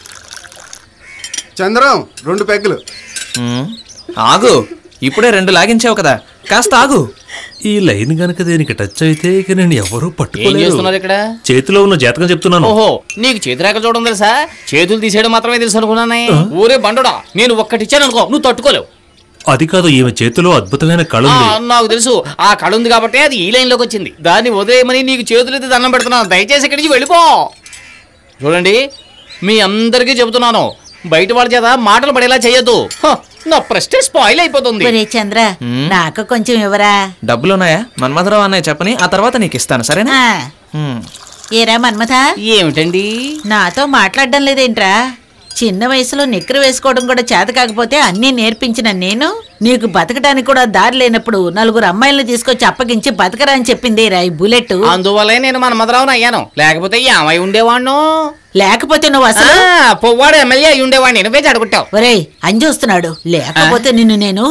చంద్రం రెండు పెగ్గులు ఉమ్, ఆగు ఇప్పుడే రెండు లాగించావు కదా కాస్త ఆగు ఈ లైన్ గనక దీనికి టచ్ అయితే ఇక నేను ఎవరూ ఏం పట్టుకోలేరు చేస్తున్నారు ఇక్కడ చేతిలో ఉన్న జాతకం చెప్తున్నాను ఓహో నీకు చేతిరేఖ చూడడం తెలుసా చేతులు తీసేయడం మాత్రమే తెలుసు అనుకున్నానే ఊరే బండడా నేను ఒక్కటి ఇచ్చాను అనుకో నువ్వు తట్టుకోలేవు అది కాదు ఈమె చేతిలో అద్భుతమైన కళ ఆ, ఉంది నాకు తెలుసు ఆ కళ ఉంది కాబట్టి అది ఈ లైన్ లోకి వచ్చింది దాన్ని వదిలేయమని నీకు చేతులు అయితే దండం పెడుతున్నాను దయచేసి ఇక్కడి నుంచి వెళ్ళిపో చూడండి మీ అందరికీ చెబుతున్నాను బయట వాళ్ళ చేత మాటలు పడేలా చేయొద్దు హ, నా ప్రెస్టేజ్ స్పాయిల్ అయిపోతుంది ఒరే చంద్ర ఉమ్. నాకు కొంచెం ఇవ్వరా డబ్బులున్నాయా మన్మధరావు అన్నయ్య చెప్పని ఆ తర్వాత నీకు ఇస్తాను సరేనా ఆ, ఉమ్. ఏరా మన్మథ ఏమిటండి నాతో మాట్లాడడం లేదేంట్రా చిన్న వయసులో నిక్కరు వేసుకోవడం కూడా చేత కాకపోతే అన్నీ నేర్పించిన నేను నీకు బతకడానికి కూడా దారి లేనప్పుడు నలుగురు అమ్మాయిలను తీసుకొచ్చి అప్పగించి బతకరా అని చెప్పింది రా ఈ బుల్లెట్ అందువల్లే నేను మన మదరావును అయ్యాను లేకపోతే ఏమై ఉండేవాణ్ణు లేకపోతే నువ్వు అసలు ఆ, పువ్వాడు ఎమ్మెల్యే అయి ఉండేవాడిని నువ్వే చెడగొట్టావు ఒరేయ్ అంజూస్తున్నాడు లేకపోతే నిన్ను నేను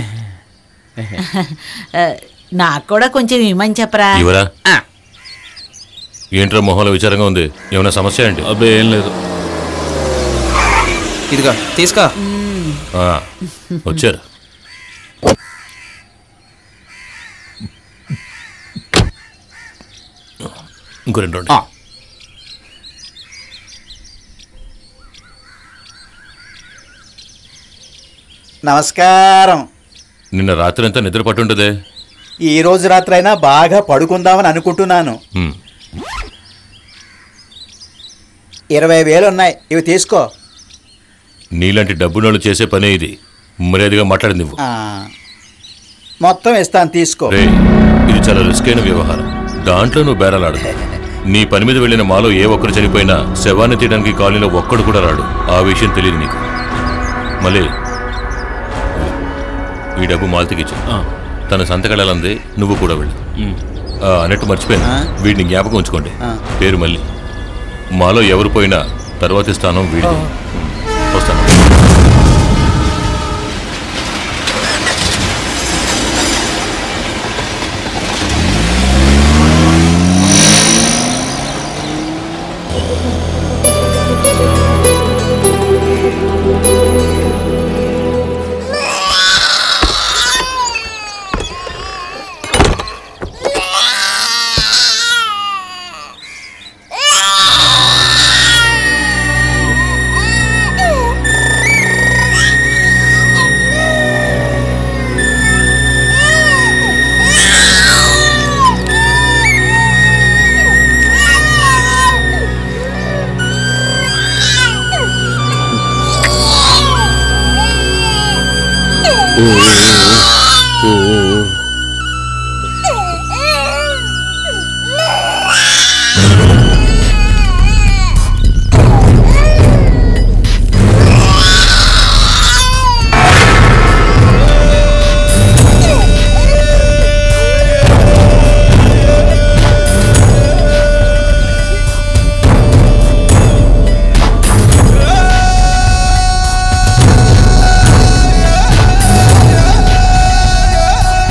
ఆ, నాకు కూడా కొంచెం ఇమ్మని చెప్పరా ఇవరా ఏంట్రా మొహంలో విచారంగా ఉంది ఏమైనా సమస్య ఏంటి అబ్బే ఏం లేదు ఇదిగో తీసుకో ఆ, వచ్చారు ఇంకో రెండు రెండు. నమస్కారం నిన్న రాత్రి అంతా నిద్ర పట్టుంటదే ఈ రోజు రాత్రైనా బాగా పడుకుందామని అనుకుంటున్నాను హ్మ్. ఇరవై వేలు ఉన్నాయి ఇవి తీసుకో నీలాంటి డబ్బునోళ్ళు చేసే పనే ఇది మర్యాదగా మాట్లాడింది నువ్వు ఆ, మొత్తం ఇస్తాను తీసుకో రే ఇది చాలా రిస్క్ అయిన వ్యవహారం దాంట్లో నువ్వు బేరాలాడు నీ పని మీద వెళ్ళిన మాలో ఏ ఒక్కరు చనిపోయినా శవాన్ని తీయడానికి కాలనీలో ఒక్కడు కూడా రాడు ఆ విషయం తెలియదు నీకు మళ్ళీ ఈ డబ్బు మాలతికిచ్చు తన సంతకెళ్ళాలంది నువ్వు కూడా వెళ్ళు ఆ, అన్నట్టు మర్చిపోయాను వీడిని జ్ఞాపకం ఉంచుకోండి పేరు మళ్ళీ మాలో ఎవరు పోయినా తర్వాతి స్థానం వీడిది వస్తాను ఆ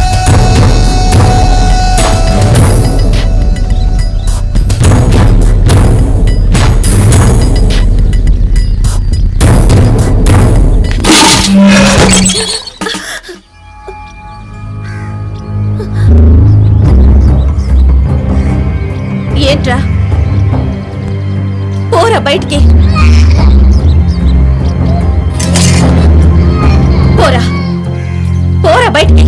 ఏంట్రా పోరా బయటికి పోరా పోరా బయటికి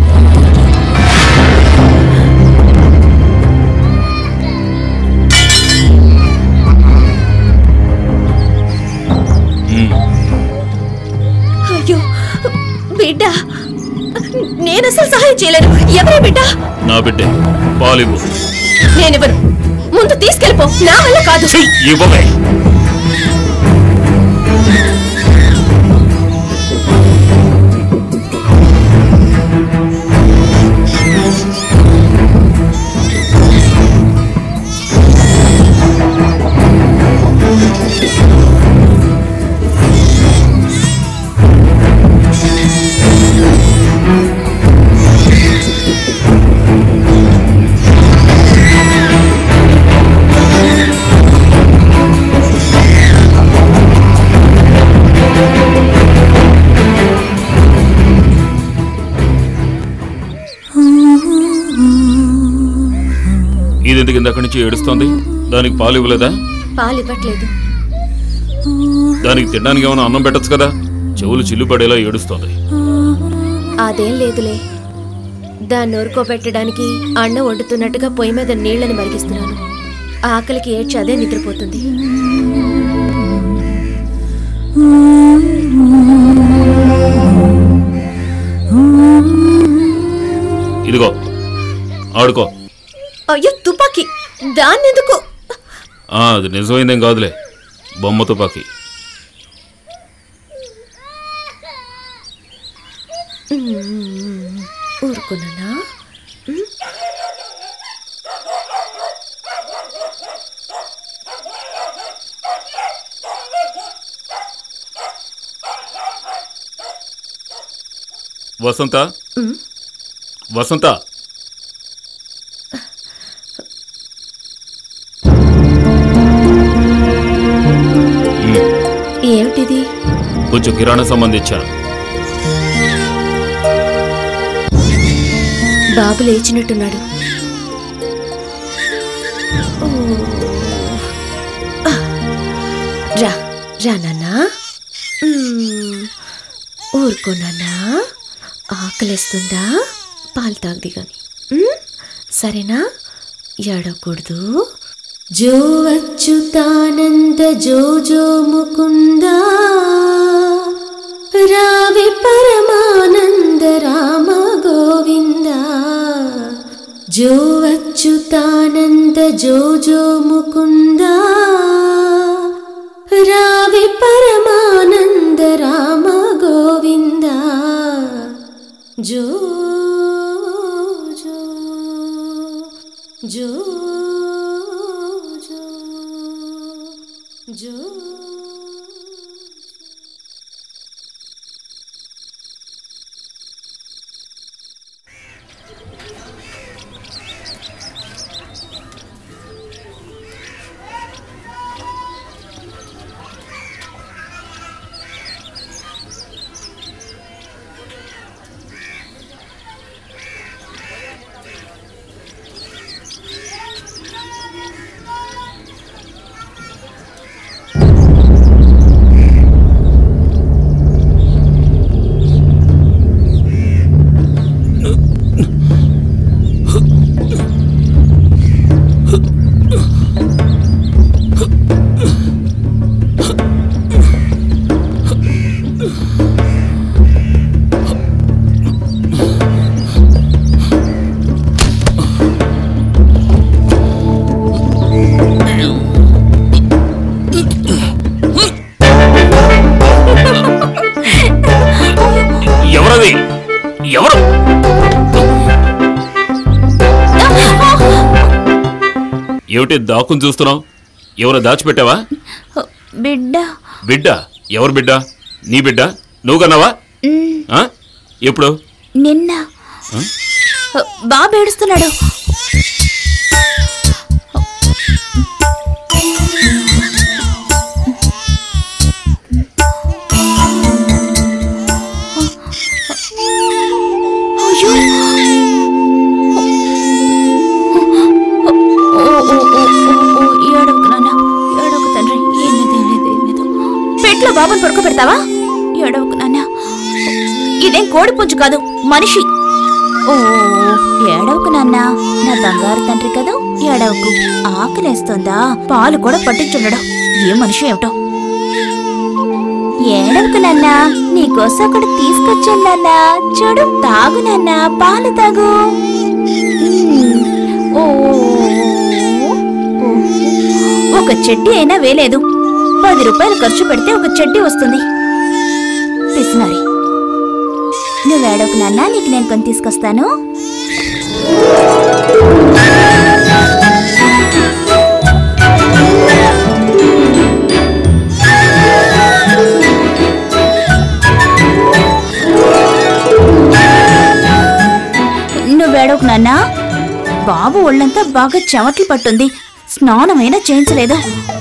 అయ్యో బిడ్డ నేను అసలు సహాయం చేయలేను ఎవరే బిడ్డ నా బిడ్డే పాలివ్వు నేనివ్వను ముందు తీసుకెళ్ళిపో నా వల్ల కాదు ఇవ్వవే ఇది ఎందుకు ఇందాక నుంచి ఏడుస్తోంది దానికి పాలు ఇవ్వలేదా పాలు ఇవ్వట్లేదు దానికి తినడానికి ఏమైనా అన్నం పెట్టొచ్చు కదా చెవులు చిల్లు పడేలా ఏడుస్తోంది అదేం లేదులే దాన్ని నోరుకోబెట్టడానికి అన్నం వండుతున్నట్టుగా పొయ్యి మీద నీళ్ళని మరిగిస్తున్నాను ఆకలికి ఏడ్చి అదే నిద్రపోతుంది ఇదిగో ఆడుకో అయ్యో తుపాకీ దాన్నెందుకు ఆ, అది నిజమైందేం కాదులే బొమ్మ తుపాకీ మ్మ్. ఊరుకున్నానా మ్మ్. వసంత మ్మ్. వసంత ఏమిటిది కొంచెం కిరాణా సంబంధించాను బాబు లేచినట్టున్నాడు ఓ. ఆ. రా రా నాన్నా మ్మ్. ఊరుకో నాన్నా ఆకలేస్తుందా పాలు తాగది గాని మ్మ్? సరేనా ఏడకూడదు జో అచ్యుతానంద జో జో ముకుంద రావి పరమానంద రామ గోవింద జో అచ్యుతానంద జో జో ముకుంద రావి పరమానంద రామ గోవింద జో జో జో జో జో ఎవరది ఎవరు ఏమిటి దాక్కుని చూస్తున్నావు ఎవరో దాచిపెట్టావా బిడ్డ బిడ్డ ఎవరు బిడ్డ నీ బిడ్డ నువ్వు కన్నావా మ్, ఆ? ఎప్పుడు నిన్న ఆ? బాబు ఏడుస్తున్నాడు అయ్యో. చేస్తావా ఏడవకు నాన్న ఇదేం కోడి పుంజు కాదు మనిషి ఓ ఏడవకు నాన్న నా బంగారు తండ్రి కదూ ఏడవకు ఆకలేస్తుందా పాలు కూడా పట్టించుండడం ఏ మనిషి ఏమిటో ఏడవకు నాన్న నీకోసం ఒకటి తీసుకొచ్చాను నాన్న చూడు తాగు నాన్న పాలు తాగు మ్మ్. ఓ ఓ. ఒక చెడ్డీ అయినా వేలేదు పది రూపాయలు ఖర్చు పెడితే ఒక చెడ్డీ వస్తుంది పిసినారి నువ్వు ఏడవకు నాన్న నీకు నేను కొని తీసుకొస్తాను నువ్వు ఏడవకు నాన్న బాబు ఒళ్ళంతా బాగా చెమట్లు పట్టుంది స్నానమైనా చేయించలేదు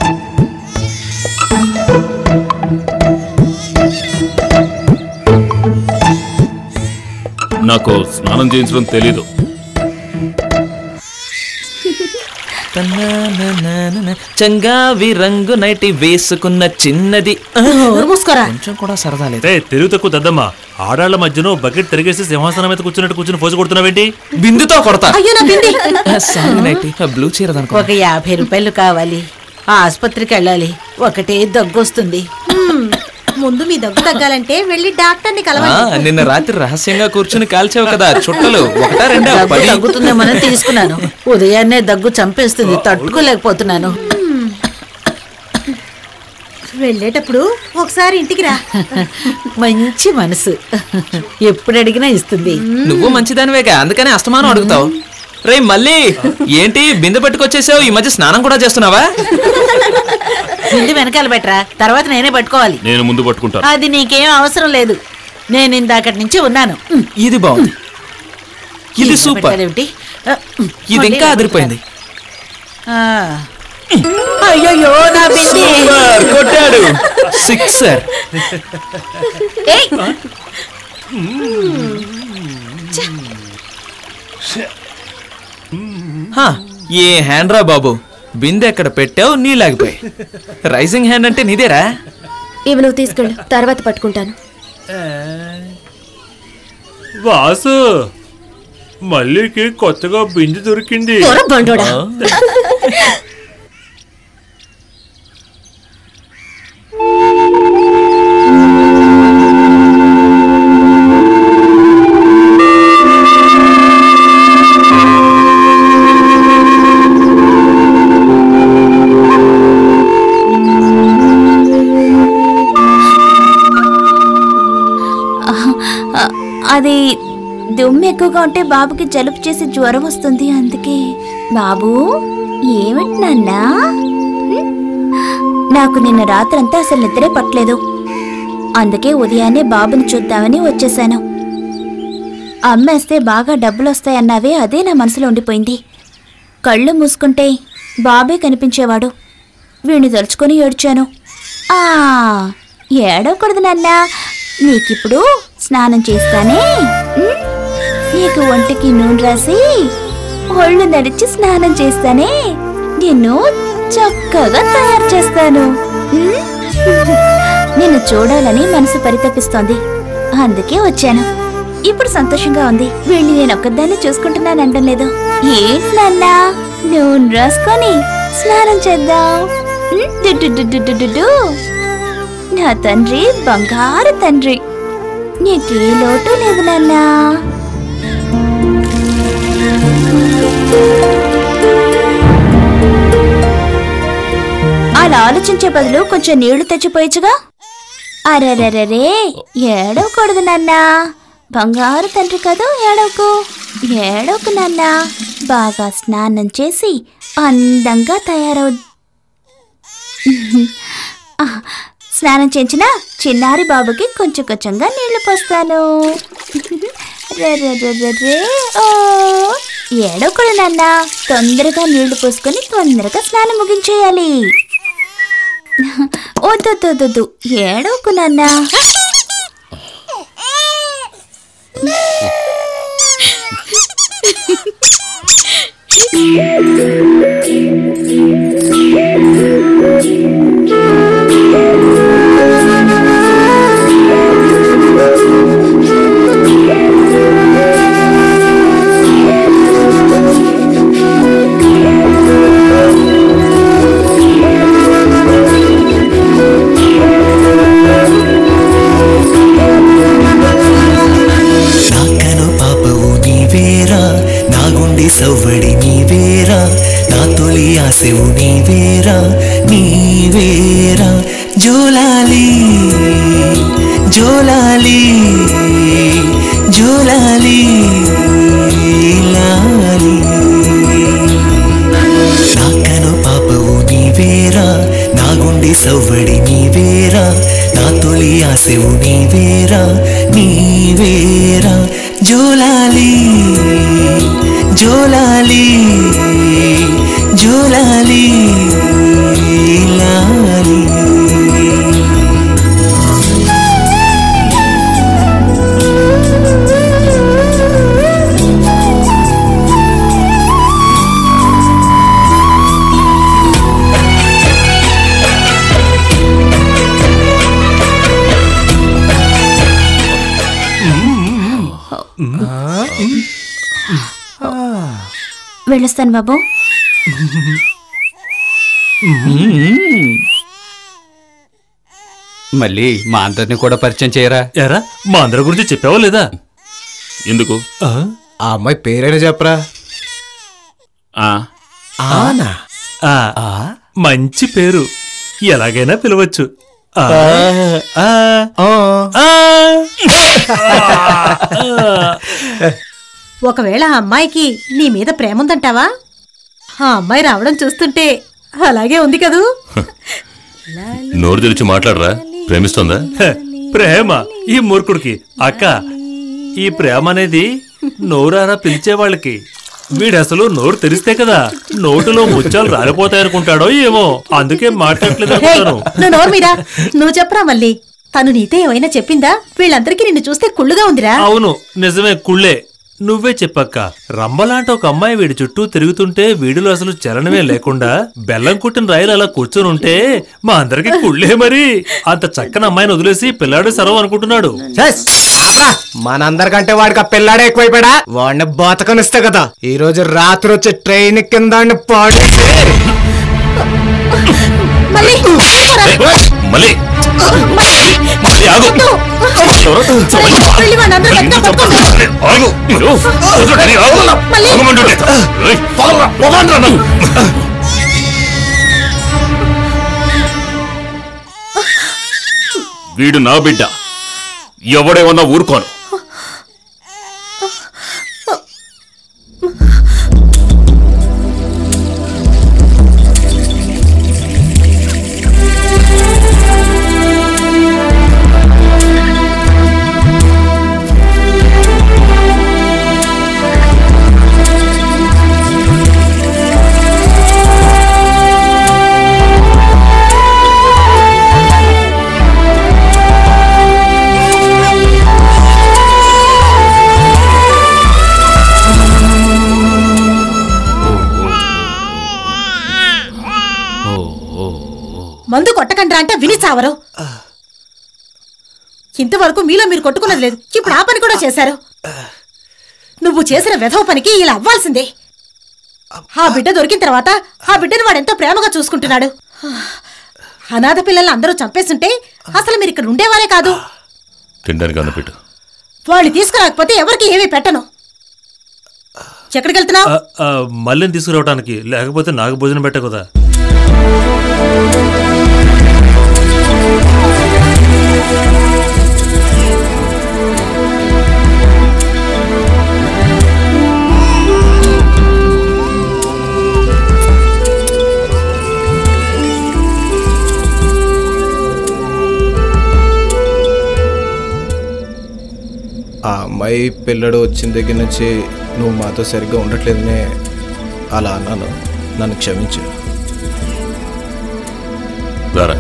నాకు స్నానం చేయించడం తెలీదు చంగావి రంగు నైటి వేసుకున్న చిన్నది మూసుకోరా కొంచెం కూడా సరదా లేదు ఏ తెలుగు తక్కువ దద్దమ్మ ఆడాళ్ల మధ్యలో బకెట్ తిరిగేసి సింహాసనం మీద కూర్చున్నట్టు కూర్చుని పోజు కొడుతున్నావేంటి బిందుతో కొడతా అయ్యో నా బింది సారీ నైటి బ్లూ చీర ఒక యాభై రూపాయలు కావాలి ఆ ఆసుపత్రికి వెళ్ళాలి ఒకటే దగ్గొస్తుంది ముందు మీ దగ్గు తగ్గాలంటే వెళ్ళి డాక్టర్ని ఆ, కలవండి నిన్న రాత్రి రహస్యంగా కూర్చుని కాల్చావు కదా చుట్టలు ఒకటా రెండా దగ్గు పది తగ్గుతుందేమోనని తీసుకున్నాను ఉదయాన్నే దగ్గు చంపేస్తుంది తట్టుకోలేకపోతున్నాను వెళ్ళేటప్పుడు ఒకసారి ఇంటికి రా మంచి మనసు ఎప్పుడు అడిగినా ఇస్తుంది నువ్వు మంచిదానివేగా అందుకనే అస్తమానం అడుగుతావు రే మళ్ళీ ఏంటి బిందె పట్టుకొచ్చేసావు ఈ మధ్య స్నానం కూడా చేస్తున్నావా ముందు వెనకాల పెట్టరా తర్వాత నేనే పట్టుకోవాలి నేను ముందు పట్టుకుంటాను అది నీకేం అవసరం లేదు నేను ఇందాకటి నుంచి ఉన్నాను ఇది బాగుంది ఇది సూపర్ పెట్టారేమిటి? ఆ, ఇది ఇంకా మళ్ళీ అదిరిపోయింది ఆ. అయ్యయ్యో నా బింది సూపర్ కొట్టాడు సిక్సర్ ఏయ్ హా, ఏ హ్యాండ్ రా బాబు బిందె ఎక్కడ పెట్టావు నీలాగిపోయి రైజింగ్ హ్యాండ్ అంటే నీదేరా ఇవి నువ్వు తీసుకెళ్ళు తర్వాత పట్టుకుంటాను వాసు మళ్ళీకి కొత్తగా బిందు దొరికింది పోరా బండోడా. ఆ, అది దుమ్ము ఎక్కువగా ఉంటే బాబుకి జలుబు చేసి జ్వరం వస్తుంది అందుకే బాబు ఏమిటి నాన్నా హ్మ్? నాకు నిన్న రాత్రంతా అసలు నిద్రే పట్టలేదు అందుకే ఉదయాన్నే బాబుని చూద్దామని వచ్చేసాను అమ్మేస్తే బాగా డబ్బులు వస్తాయన్నావే అదే నా మనసులో ఉండిపోయింది కళ్ళు మూసుకుంటే బాబే కనిపించేవాడు వీణ్ణి తలుచుకొని ఏడ్చాను ఆ ఏడవకూడదు నాన్నా నీకిప్పుడు స్నానం చేస్తానే ఉమ్? నీకు ఒంటికి నూనె రాసి ఒళ్ళు నడిచి స్నానం చేస్తానే నిన్ను చక్కగా తయారు చేస్తాను ఉమ్? నిన్ను చూడాలని మనసు పరితపిస్తోంది అందుకే వచ్చాను ఇప్పుడు సంతోషంగా ఉంది వీళ్ళని నేను ఒక్కదాన్ని చూసుకుంటున్నాను అంటం లేదు ఏంటి నాన్న నూనె రాసుకొని స్నానం చేద్దాం ఉమ్, డు డు డు డు డు డు డు. నా తండ్రి బంగారు తండ్రి నీకే లోటు లేదు నాన్నా అలా ఆలోచించే బదులు కొంచెం నీళ్లు తెచ్చిపోయచ్చుగా అరెరెరే ఏడవకూడదు నాన్నా బంగారు తండ్రి కదూ ఏడవకు ఏడవకు నాన్నా బాగా స్నానం చేసి అందంగా తయారవు ఆ, స్నానం చేయించిన చిన్నారి బాబుకి కొంచెం కొంచెంగా నీళ్లు పోస్తాను రెరెరెరెరే, ఓ ఏడవకూడదు నాన్న తొందరగా నీళ్లు పోసుకొని తొందరగా స్నానం ముగించేయాలి వద్దొద్దొద్దు ఏడవకు నాన్న సవ్వడి నీవేరా నా తొలి ఆశవు నీవేరా నీవేరా జోలాలి జోలాలి జోలాలి లాలి నాకను పాపవు నీవేరా నా గుండె సవ్వడి నీవేరా నా తొలి ఆశవు నీవేరా నీవేరా జోలాలి జోలాలి జోలాలి లాలి వెళ్ళొస్తాను బాబు మళ్ళీ మా అందరిని కూడా పరిచయం చేయరా ఎరా మా అందరి గురించి చెప్పావా లేదా ఎందుకు ఆ అమ్మాయి పేరైనా చెప్పరా ఆనా ఆ, మంచి పేరు ఎలాగైనా పిలవచ్చు ఆ, ఆ, ఆ. ఒకవేళ ఆ అమ్మాయికి నీ మీద ప్రేమ ఉందంటావా ఆ అమ్మాయి రావడం చూస్తుంటే అలాగే ఉంది కదూ నోరు తెరిచి మాట్లాడరా ప్రేమిస్తుందా హ, ప్రేమ ఈ మూర్ఖుడికి అక్క ఈ ప్రేమ అనేది నోరారా పిలిచే వాళ్ళకి వీడు అసలు నోరు తెరిస్తే కదా నోటులో ముత్యాలు రాలిపోతాయి అనుకుంటాడో ఏమో అందుకే మాట్లాడలేదు హే, అనుకుంటాను నువ్వు నోరు మీద నువ్వు చెప్పరా మళ్ళీ తను నీతో ఏమైనా చెప్పిందా వీళ్ళందరికీ నిన్ను చూస్తే కుళ్ళుగా ఉందిరా అవును నిజమే కుళ్ళే నువ్వే చెప్పక్క రంబలాంటి ఒక అమ్మాయి వీడి చుట్టూ తిరుగుతుంటే వీడిలో అసలు చలనమే లేకుండా బెల్లం కుట్టిన రైలు అలా కూర్చొని ఉంటే మా అందరికి కుళ్ళే మరి అంత చక్కని అమ్మాయిని వదిలేసి పిల్లాడు సరవ అనుకుంటున్నాడు మనందరికంటే వాడికి ఆ పిల్లాడే ఎక్కువైపోయాడా వాడిని బతకనిస్తే కదా ఈ రోజు రాత్రి వచ్చి ట్రైన్ కింద వాడిని పాడేసి మళ్ళీ మళ్ళీ మళ్ళీ ఆగు వెళ్ళి వాడినందరూ గట్టిగా పట్టుకోండి. ఆగు మీరు వదలండి, ఆగు. ఆగమంటుంటే. ఏయ్, పోరా, పోవండ్రా నన్ను. వీడు నా బిడ్డ ఎవడేమన్నా ఊరుకోను మందు కొట్టకండ్రా అంటే విని చావరు ఇంతవరకు మీలో మీరు కొట్టుకున్నది లేదు ఇప్పుడు ఆ పని కూడా చేశారు నువ్వు చేసిన వెధవ పనికి ఇలా అవ్వాల్సిందే ఆ బిడ్డ దొరికిన తర్వాత ఆ బిడ్డను వాడెంతో ప్రేమగా చూసుకుంటున్నాడు అనాథ పిల్లల్ని అందరూ చంపేస్తుంటే అసలు మీరు ఇక్కడ ఉండేవారే కాదు తినడానికి అన్నపెట్టు వాళ్ళు తీసుకురాకపోతే ఎవరికి ఏమీ పెట్టను ఎక్కడికి వెళ్తున్నావు ఆ, ఆ, మళ్ళీని తీసుకురావడానికి లేకపోతే నాకు భోజనం పెట్ట కదా ఆ అమ్మాయి పిల్లడు వచ్చిన దగ్గర నుంచి నువ్వు మాతో సరిగ్గా ఉండట్లేదనే అలా అన్నాను నన్ను క్షమించు రారా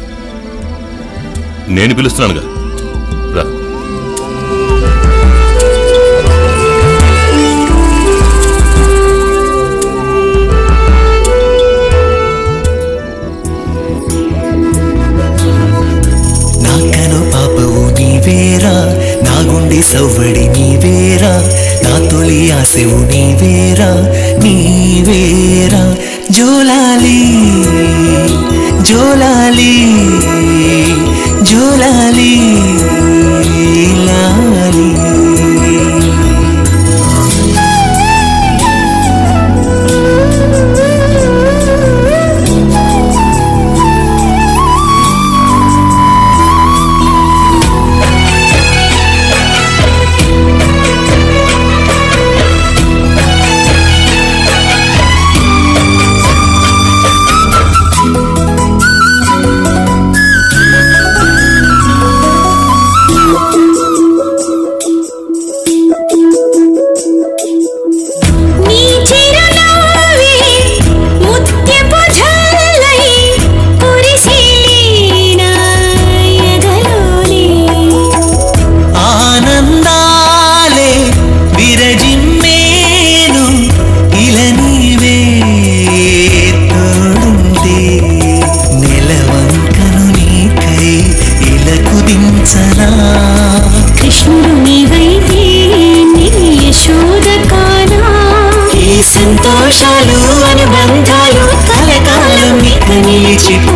నేను పిలుస్తున్నానుగా రా నాకను పాపవు నీవేరా నా గుండె సవ్వడి నీవేరా నా తొలి ఆశవు నీవేరా నీవేరా జోలాలి జోలాలి జోలాలి లాలి సంతోషాలు అనుబంధాలు కలకాలం ఇక నిలిచిపో